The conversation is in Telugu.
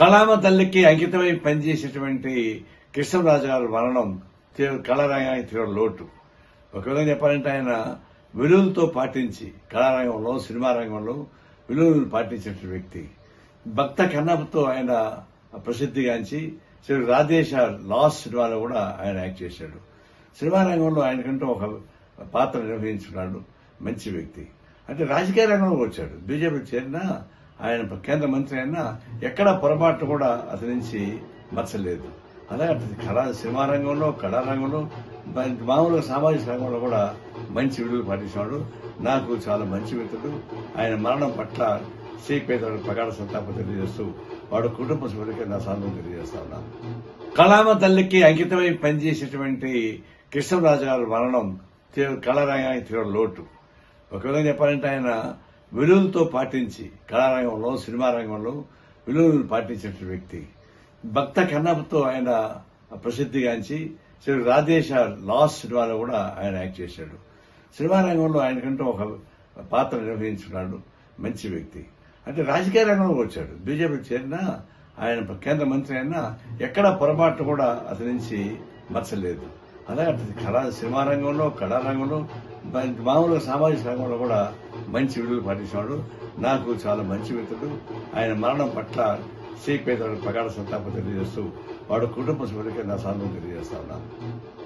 కళామ తల్లికి అంకితమై పనిచేసేటువంటి కృష్ణరాజు గారి మరణం తీవ్ర కళారంగానికి తీవ్ర లోటు ఒక విధంగా చెప్పాలంటే ఆయన విలువలతో పాటించి కళారంగంలో సినిమా రంగంలో విలువలను పాటించిన వ్యక్తి భక్త కన్నప్పతో ఆయన ప్రసిద్ధిగాంచి శ్రీ రాధేశ లాస్ సినిమాలో కూడా ఆయన యాక్ట్ చేశాడు సినిమా రంగంలో ఆయనకంటూ ఒక పాత్ర నిర్వహించున్నాడు మంచి వ్యక్తి అంటే రాజకీయ రంగంలో వచ్చాడు బీజేపీ చేరినా ఆయన కేంద్ర మంత్రి అయినా ఎక్కడ పొరపాటు కూడా అతని నుంచి మచ్చలేదు అలాగే అతని కళా సినిమా రంగంలో కళారంగంలో మన- మామూలుగా సామాజిక రంగంలో కూడా మంచి విలువలు పాటించాడు నాకు చాలా మంచి మిత్రుడు ఆయన మరణం పట్ల శ్రీపేదడు ప్రగాఢ సంతాపం తెలియజేస్తూ వాడు కుటుంబ సభ్యులకి నా సాధన తెలియజేస్తా ఉన్నాను కళామ తల్లికి అంకితమై పనిచేసేటువంటి కృష్ణరాజు గారి మరణం తీవ్ర కళారంగానికి తీవ్ర లోటు ఒక విధంగా చెప్పాలంటే ఆయన విలువలతో పాటించి కళారంగంలో సినిమా రంగంలో విలువలను పాటించిన వ్యక్తి భక్త కన్నప్పతో ఆయన ప్రసిద్ధిగాంచి శ్రీ రాధేశ లాస్ సినిమాలో కూడా ఆయన యాక్ట్ చేశాడు సినిమా రంగంలో ఆయనకంటూ ఒక పాత్ర నిర్వహించున్నాడు మంచి వ్యక్తి అంటే రాజకీయ రంగంలో వచ్చాడు బీజేపీ చేరినా ఆయన కేంద్ర మంత్రి అయినా ఎక్కడ పొరపాటు కూడా అతని నుంచి మచ్చలేదు అలాగే అతని కళా సినిమా రంగంలో కళారంగంలో మన- మామూలుగా సామాజిక రంగంలో కూడా మంచి విలువలు పాటించాడు నాకు చాలా మంచి మిత్రుడు ఆయన మరణం పట్ల శ్రీపేదడు ప్రగాఢ సంతాపం తెలియజేస్తూ వాడు కుటుంబ సభ్యులకి నా సాధన తెలియజేస్తా ఉన్నాను